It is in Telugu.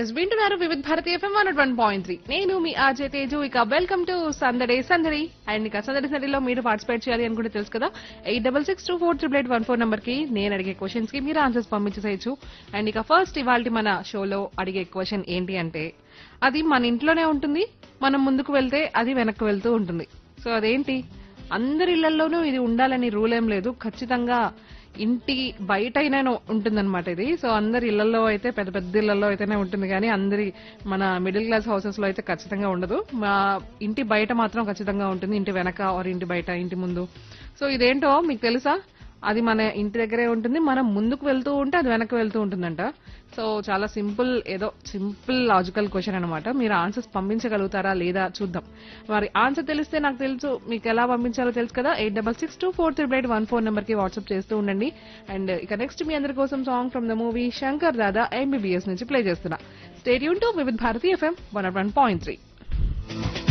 ఎస్ వింటున్నారు Vividh Bharati FM one one point three నేను మీ ఆర్జే తేజు ఇక వెల్కమ్ టు సందడే సందడి అండ్ ఇక సందడి సందడిలో మీరు పార్టిసిపేట్ చేయాలి అని కూడా తెలుసు కదా eight double six two four triple eight one four number కి నేను అడిగే క్వశ్చన్స్ కి మీరు ఆన్సర్స్ పంపించేసేయచ్చు అండ్ ఇక ఫస్ట్ ఇవాళ మన షోలో అడిగే క్వశ్చన్ ఏంటి అంటే అది మన ఇంట్లోనే ఉంటుంది మనం ముందుకు వెళ్తే అది వెనక్కి వెళ్తూ ఉంటుంది సో అదేంటి అందరి ఇళ్లలోనూ ఇది ఉండాలని రూల్ ఏం లేదు ఖచ్చితంగా ఇంటి బయట అయినా ఉంటుందన్నమాట ఇది సో అందరి ఇళ్లలో అయితే పెద్ద పెద్ద ఇళ్లలో అయితేనే ఉంటుంది కానీ అందరి మన మిడిల్ క్లాస్ హౌసెస్ లో అయితే ఖచ్చితంగా ఉండదు మా ఇంటి బయట మాత్రం ఖచ్చితంగా ఉంటుంది ఇంటి వెనక ఆర్ ఇంటి బయట ఇంటి ముందు సో ఇదేంటో మీకు తెలుసా అది మన ఇంటి దగ్గరే ఉంటుంది మనం ముందుకు వెళ్తూ ఉంటే అది వెనక్కి వెళ్తూ ఉంటుందంట సో చాలా సింపుల్ ఏదో సింపుల్ లాజికల్ క్వశ్చన్ అనమాట మీరు ఆన్సర్స్ పంపించగలుగుతారా లేదా చూద్దాం మరి ఆన్సర్ తెలిస్తే నాకు తెలుసు మీకు ఎలా పంపించాలో తెలుసు కదా eight double six two four three eight one four number కి వాట్సాప్ చేస్తూ ఉండండి అండ్ ఇక నెక్స్ట్ మీ అందరి కోసం song from the movie Shankar Dada MBBS నుంచి ప్లే చేస్తున్నా stay tuned to Vividh Bharati FM one one point three